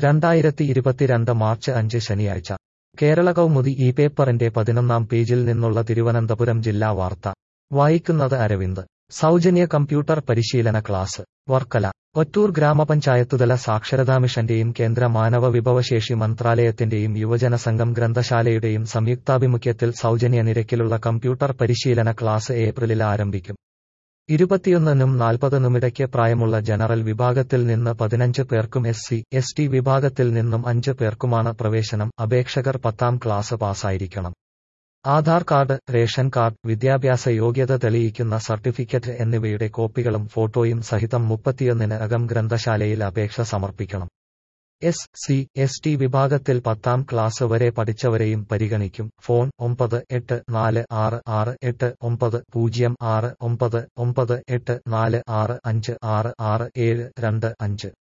രണ്ടായിരത്തി ഇരുപത്തിരണ്ട് മാർച്ച് അഞ്ച് ശനിയാഴ്ച കേരള കൗമുദി ഈ പേപ്പറിന്റെ പതിനൊന്നാം പേജിൽ നിന്നുള്ള തിരുവനന്തപുരം ജില്ലാ വാർത്ത വായിക്കുന്നത് അരവിന്ദ് സൗജന്യ കമ്പ്യൂട്ടർ പരിശീലന ക്ലാസ് വർക്കല ഒറ്റൂർ ഗ്രാമപഞ്ചായത്തുതല സാക്ഷരതാ മിഷന്റെയും കേന്ദ്ര മാനവ വിഭവശേഷി മന്ത്രാലയത്തിന്റെയും യുവജന സംഘം ഗ്രന്ഥശാലയുടെയും സംയുക്താഭിമുഖ്യത്തിൽ സൗജന്യ നിരക്കിലുള്ള കമ്പ്യൂട്ടർ പരിശീലന ക്ലാസ് ഏപ്രിലിൽ ആരംഭിക്കും ഇരുപത്തിയൊന്നിനും നാൽപ്പതിനുമിടയ്ക്ക് പ്രായമുള്ള ജനറൽ വിഭാഗത്തിൽ നിന്ന് പതിനഞ്ച് പേർക്കും എസ് സി എസ് ടി വിഭാഗത്തിൽ നിന്നും അഞ്ച് പേർക്കുമാണ് പ്രവേശനം അപേക്ഷകർ പത്താം ക്ലാസ് പാസ്സായിരിക്കണം ആധാർ കാർഡ് റേഷൻ കാർഡ് വിദ്യാഭ്യാസ യോഗ്യത തെളിയിക്കുന്ന സർട്ടിഫിക്കറ്റ് എന്നിവയുടെ കോപ്പികളും ഫോട്ടോയും സഹിതം മുപ്പത്തിയൊന്നിന് അകം ഗ്രന്ഥശാലയിൽ അപേക്ഷ സമർപ്പിക്കണം എസ് സി എസ് ടി വിഭാഗത്തിൽ പത്താം ക്ലാസ് വരെ പഠിച്ചവരെയും പരിഗണിക്കും ഫോൺ ഒമ്പത് എട്ട് നാല് ആറ് ആറ് എട്ട് ഒമ്പത് പൂജ്യം ആറ് ഒമ്പത് ഒമ്പത് എട്ട് നാല് ആറ് അഞ്ച് ആറ് ആറ് ഏഴ് രണ്ട് അഞ്ച്